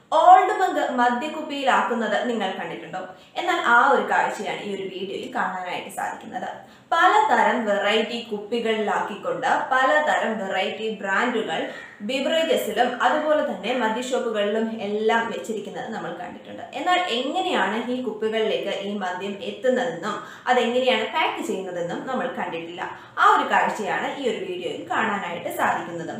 old Munk മദ്യക്കുപ്പിയിലാക്കുന്നത് നിങ്ങൾ കണ്ടിട്ടുണ്ടോ എന്നാൽ ആ ഒരു കാഴ്ചയാണ് ഈ ഒരു വീഡിയോയിൽ കാണാനായിട്ട് സാധിക്കുന്നത് പലതരം വെറൈറ്റി കുപ്പികളിലാക്കിക്കൊണ്ട് പലതരം വെറൈറ്റി ബ്രാൻഡുകൾ ബിവറേജസിലും അതുപോലെ തന്നെ മദ്യഷോപ്പുകളിലും എല്ലാം വെച്ചിരിക്കുന്നത് നമ്മൾ കണ്ടിട്ടുണ്ട് എന്നാൽ എങ്ങനെയാണ് ഈ കുപ്പികളിലേക്ക് ഈ മദ്യം എത്തുന്നതെന്നും അതെങ്ങനെയാണ് പാക്ക് ചെയ്യുന്നതെന്നും നമ്മൾ കണ്ടിട്ടില്ല ആ ഒരു കാഴ്ചയാണ് ഈ ഒരു വീഡിയോയിൽ കാണാനായിട്ട് സാധിക്കുന്നത്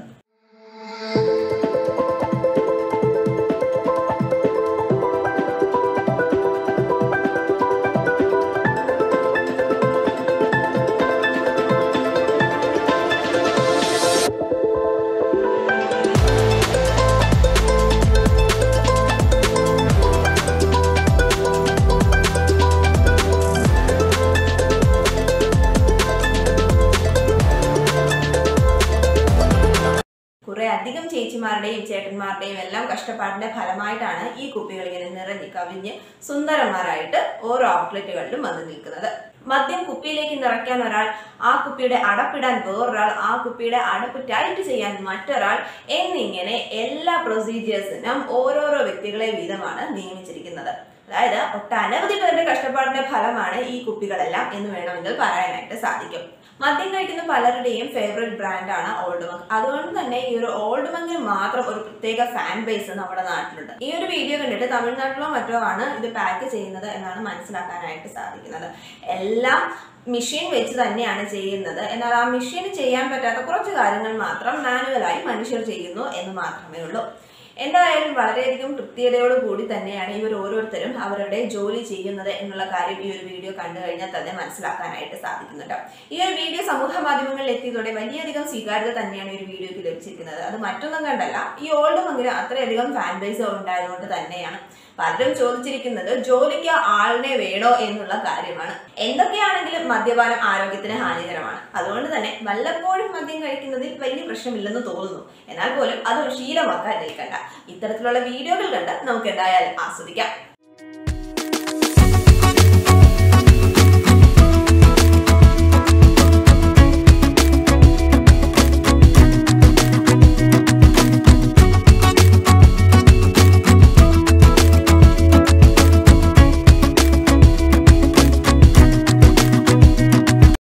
കുറെ അധികം ചേച്ചിമാരുടെയും ചേട്ടന്മാരുടെയും എല്ലാം കഷ്ടപ്പാടിന്റെ ഫലമായിട്ടാണ് ഈ കുപ്പികൾ ഇങ്ങനെ നിറഞ്ഞ് കവിഞ്ഞ് സുന്ദരന്മാരായിട്ട് ഓരോ ഔട്ട്ലെറ്റുകളിലും വന്ന് നിൽക്കുന്നത് മദ്യം കുപ്പിയിലേക്ക് നിറയ്ക്കാൻ ഒരാൾ ആ കുപ്പിയുടെ അടപ്പിടാൻ വേറൊരാൾ ആ കുപ്പിയുടെ അടപ്പ് ടൈറ്റ് ചെയ്യാൻ മറ്റൊരാൾ എന്നിങ്ങനെ എല്ലാ പ്രൊസീജിയേഴ്സിനും ഓരോരോ വ്യക്തികളെ വീതമാണ് നിയമിച്ചിരിക്കുന്നത് അതായത് ഒട്ടനവധി പേരുടെ കഷ്ടപ്പാടിന്റെ ഫലമാണ് ഈ കുപ്പികളെല്ലാം എന്ന് വേണമെങ്കിൽ പറയാനായിട്ട് സാധിക്കും മദ്യം കഴിക്കുന്ന പലരുടെയും ഫേവറേറ്റ് ബ്രാൻഡാണ് ഓൾഡ് മങ്ക് അതുകൊണ്ട് തന്നെ ഈ ഒരു ഓൾഡ് മങ്കിന് മാത്രം ഒരു പ്രത്യേക ഫാൻ ബേസ് നമ്മുടെ നാട്ടിലുണ്ട് ഈ ഒരു വീഡിയോ കണ്ടിട്ട് തമിഴ്നാട്ടിലോ മറ്റോ ആണ് ഇത് പാക്ക് ചെയ്യുന്നത് എന്നാണ് മനസ്സിലാക്കാനായിട്ട് സാധിക്കുന്നത് എല്ലാം മെഷീൻ വെച്ച് തന്നെയാണ് ചെയ്യുന്നത് എന്നാൽ ആ മെഷീൻ ചെയ്യാൻ പറ്റാത്ത കുറച്ച് കാര്യങ്ങൾ മാത്രം മാനുവലായി മനുഷ്യർ ചെയ്യുന്നു എന്ന് മാത്രമേ ഉള്ളൂ എന്തായാലും വളരെയധികം കൃത്യതയോട് കൂടി തന്നെയാണ് ഇവർ ഓരോരുത്തരും അവരുടെ ജോലി ചെയ്യുന്നത് എന്നുള്ള കാര്യം ഈ ഒരു വീഡിയോ കണ്ടു കഴിഞ്ഞാൽ തന്നെ മനസ്സിലാക്കാനായിട്ട് സാധിക്കുന്നുണ്ട് ഈ ഒരു വീഡിയോ സമൂഹ മാധ്യമങ്ങളിൽ എത്തിയതോടെ വലിയധികം സ്വീകാര്യത തന്നെയാണ് ഈ ഒരു വീഡിയോക്ക് ലഭിച്ചിരിക്കുന്നത് അത് മറ്റൊന്നും കണ്ടല്ല ഈ ഓൾഡ് മങ്ങിന് അത്രയധികം ഫാൻ ബേസ് ഉണ്ടായതുകൊണ്ട് തന്നെയാണ് പലരും ചോദിച്ചിരിക്കുന്നത് ജോലിക്ക് ആളിനെ വേണോ എന്നുള്ള കാര്യമാണ് എന്തൊക്കെയാണെങ്കിലും മദ്യപാനം ആരോഗ്യത്തിന് ഹാനികരമാണ് അതുകൊണ്ട് തന്നെ വല്ലപ്പോഴും മദ്യം കഴിക്കുന്നതിൽ വലിയ പ്രശ്നമില്ലെന്ന് തോന്നുന്നു എന്നാൽ പോലും അതൊരു ശീലമാക്കാൻ നിൽക്കണ്ട ഇത്തരത്തിലുള്ള വീഡിയോകൾ കണ്ട് നമുക്ക് എന്തായാലും ആസ്വദിക്കാം